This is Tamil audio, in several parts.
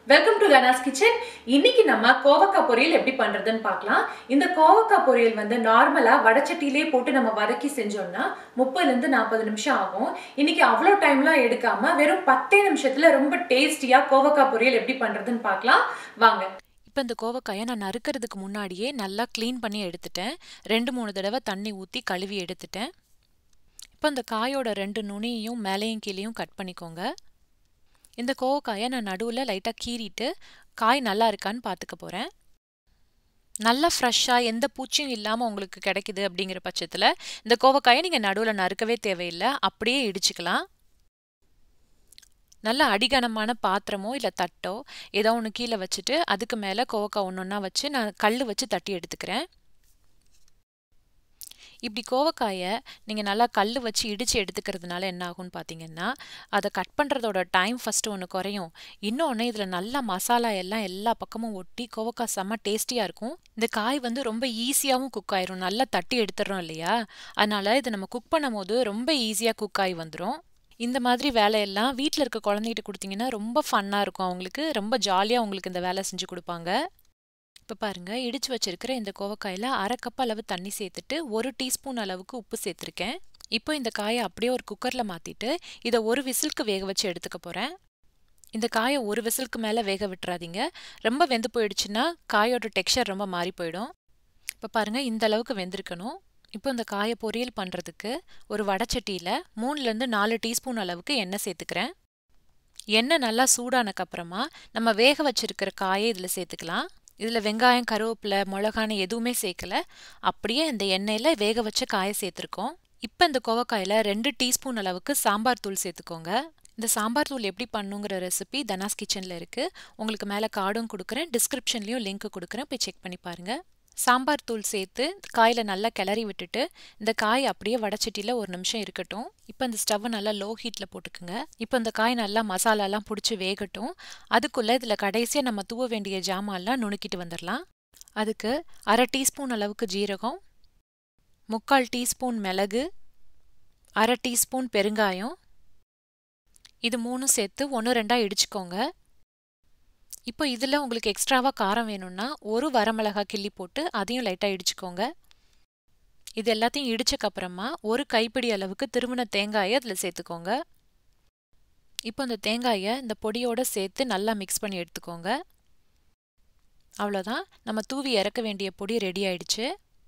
வெல்கம் டு கனாஸ் கிச்சன் இன்னைக்கு நம்ம கோவக்காய் பொரியல் எப்படி பண்றதுன்னு பார்க்கலாம் இந்த கோவக்காய் பொரியல் வந்து நார்மலா வடச்சட்டியிலே போட்டு நம்ம வதக்கி செஞ்சோம்னா முப்பதுல இருந்து நாற்பது நிமிஷம் ஆகும் இன்னைக்கு அவ்வளோ டைம்லாம் எடுக்காம வெறும் பத்தே நிமிஷத்துல ரொம்ப டேஸ்டியா கோவக்காய் பொரியல் எப்படி பண்றதுன்னு பார்க்கலாம் வாங்க இப்போ இந்த கோவக்காயை நான் நறுக்கிறதுக்கு முன்னாடியே நல்லா க்ளீன் பண்ணி எடுத்துட்டேன் ரெண்டு மூணு தடவை தண்ணி ஊற்றி கழுவி எடுத்துட்டேன் இப்போ இந்த காயோட ரெண்டு நுனியையும் மேலேயும் கீழேயும் கட் பண்ணிக்கோங்க இந்த கோவக்காயை நான் நடுவில் லைட்டாக கீறிட்டு காய் நல்லா இருக்கான்னு பார்த்துக்க போகிறேன் நல்லா ஃப்ரெஷ்ஷாக எந்த பூச்சியும் இல்லாமல் உங்களுக்கு கிடைக்குது அப்படிங்கிற பட்சத்தில் இந்த கோவக்காயை நீங்கள் நடுவில் நறுக்கவே தேவையில்லை அப்படியே இடிச்சுக்கலாம் நல்ல அடிகனமான பாத்திரமோ இல்லை தட்டோ ஏதோ ஒன்று கீழே வச்சுட்டு அதுக்கு மேலே கோவக்காய் ஒன்று ஒன்றா வச்சு நான் கல் வச்சு தட்டி எடுத்துக்கிறேன் இப்படி கோவக்காயை நீங்கள் நல்லா கல் வச்சு இடித்து எடுத்துக்கிறதுனால என்ன ஆகும்னு பார்த்தீங்கன்னா அதை கட் பண்ணுறதோட டைம் ஃபஸ்ட்டு ஒன்று குறையும் இன்னொன்று இதில் நல்லா மசாலா எல்லாம் எல்லா பக்கமும் ஒட்டி கோவக்காய் செம்ம டேஸ்டியாக இருக்கும் இந்த காய் வந்து ரொம்ப ஈஸியாகவும் குக் ஆயிரும் நல்லா தட்டி எடுத்துடுறோம் இல்லையா அதனால் இதை நம்ம குக் பண்ணும் போது ரொம்ப ஈஸியாக குக் ஆகி வந்துடும் இந்த மாதிரி வேலையெல்லாம் வீட்டில் இருக்க குழந்தைகிட்ட கொடுத்தீங்கன்னா ரொம்ப ஃபன்னாக இருக்கும் அவங்களுக்கு ரொம்ப ஜாலியாக உங்களுக்கு இந்த வேலை செஞ்சு கொடுப்பாங்க இப்போ பாருங்கள் இடித்து வச்சிருக்கிற இந்த கோவக்காயில் அரை கப் அளவு தண்ணி சேர்த்துட்டு ஒரு டீஸ்பூன் அளவுக்கு உப்பு சேர்த்துருக்கேன் இப்போ இந்த காயை அப்படியே ஒரு குக்கரில் மாற்றிட்டு இதை ஒரு விசிலுக்கு வேக வச்சு எடுத்துக்க போகிறேன் இந்த காயை ஒரு விசிலுக்கு மேலே வேக விட்டுறாதீங்க ரொம்ப வெந்து போயிடுச்சுன்னா காயோட டெக்ஸ்சர் ரொம்ப மாறி போயிடும் இப்போ பாருங்கள் இந்த அளவுக்கு வெந்திருக்கணும் இப்போ இந்த காயை பொரியல் பண்ணுறதுக்கு ஒரு வடச்சட்டியில் மூணுலேருந்து நாலு டீஸ்பூன் அளவுக்கு எண்ணெய் சேர்த்துக்கிறேன் எண்ணெய் நல்லா சூடானக்கப்புறமா நம்ம வேக வச்சிருக்கிற காயை இதில் சேர்த்துக்கலாம் இதில் வெங்காயம் கருவேப்பிலை மிளகான்னு எதுவுமே சேர்க்கல அப்படியே இந்த எண்ணெயில் வேக வச்ச காயை சேர்த்துருக்கோம் இப்போ இந்த கோவக்காயில் ரெண்டு டீஸ்பூன் அளவுக்கு சாம்பார் தூள் சேர்த்துக்கோங்க இந்த சாம்பார் தூள் எப்படி பண்ணுங்கிற ரெசிபி தனாஸ் கிச்சனில் இருக்குது உங்களுக்கு மேலே கார்டும் கொடுக்குறேன் டிஸ்கிரிப்ஷன்லேயும் லிங்க் கொடுக்குறேன் போய் செக் பண்ணி பாருங்கள் சாம்பார் தூள் சேர்த்து காயில் நல்லா கிளறி விட்டுட்டு இந்த காய் அப்படியே வடச்சட்டியில் ஒரு நிமிஷம் இருக்கட்டும் இப்போ இந்த ஸ்டவ்வை நல்லா லோ ஹீட்டில் போட்டுக்குங்க இப்போ இந்த காய் நல்லா மசாலாலாம் பிடிச்சி வேகட்டும் அதுக்குள்ளே இதில் கடைசியாக நம்ம தூவ வேண்டிய ஜாமான்லாம் நுணுக்கிட்டு வந்துடலாம் அதுக்கு அரை டீஸ்பூன் அளவுக்கு ஜீரகம் முக்கால் டீஸ்பூன் மிளகு அரை டீஸ்பூன் பெருங்காயம் இது மூணும் சேர்த்து ஒன்று ரெண்டாக இடிச்சுக்கோங்க இப்போ இதில் உங்களுக்கு எக்ஸ்ட்ராவாக காரம் வேணும்னா ஒரு வரமிளகா கிள்ளி போட்டு அதையும் லைட்டாக இடிச்சுக்கோங்க இது எல்லாத்தையும் இடிச்சக்கப்புறமா ஒரு கைப்பிடி அளவுக்கு திருமண தேங்காயை அதில் சேர்த்துக்கோங்க இப்போ இந்த தேங்காயை இந்த பொடியோடு சேர்த்து நல்லா மிக்ஸ் பண்ணி எடுத்துக்கோங்க அவ்வளோதான் நம்ம தூவி இறக்க வேண்டிய பொடி ரெடி ஆயிடுச்சு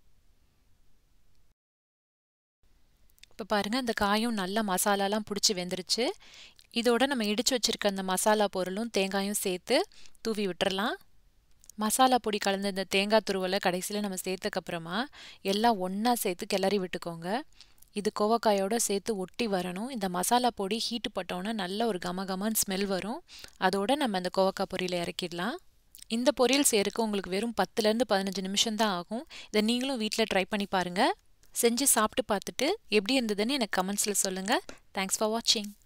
இப்போ பாருங்கள் இந்த காயும் நல்லா மசாலாலாம் பிடிச்சி வெந்துருச்சு இதோட நம்ம இடித்து வச்சுருக்க அந்த மசாலா பொருளும் தேங்காயும் சேர்த்து தூவி விட்டுறலாம் மசாலா பொடி கலந்த இந்த தேங்காய் துருவலை கடைசியில் நம்ம சேர்த்தக்கப்புறமா எல்லாம் ஒன்றா சேர்த்து கிளறி விட்டுக்கோங்க இது கோவக்காயோட சேர்த்து ஒட்டி வரணும் இந்த மசாலா பொடி ஹீட்டு பட்டோன்னே நல்ல ஒரு கமகமான்னு ஸ்மெல் வரும் அதோட நம்ம இந்த கோவக்காய் பொரியலை இறக்கிடலாம் இந்த பொரியல் சேருக்கு உங்களுக்கு வெறும் பத்துலேருந்து பதினஞ்சு நிமிஷம் தான் ஆகும் இதை நீங்களும் வீட்டில் ட்ரை பண்ணி பாருங்கள் செஞ்சு சாப்பிட்டு பார்த்துட்டு எப்படி இருந்ததுன்னு எனக்கு கமெண்ட்ஸில் சொல்லுங்கள் தேங்க்ஸ் ஃபார் வாட்சிங்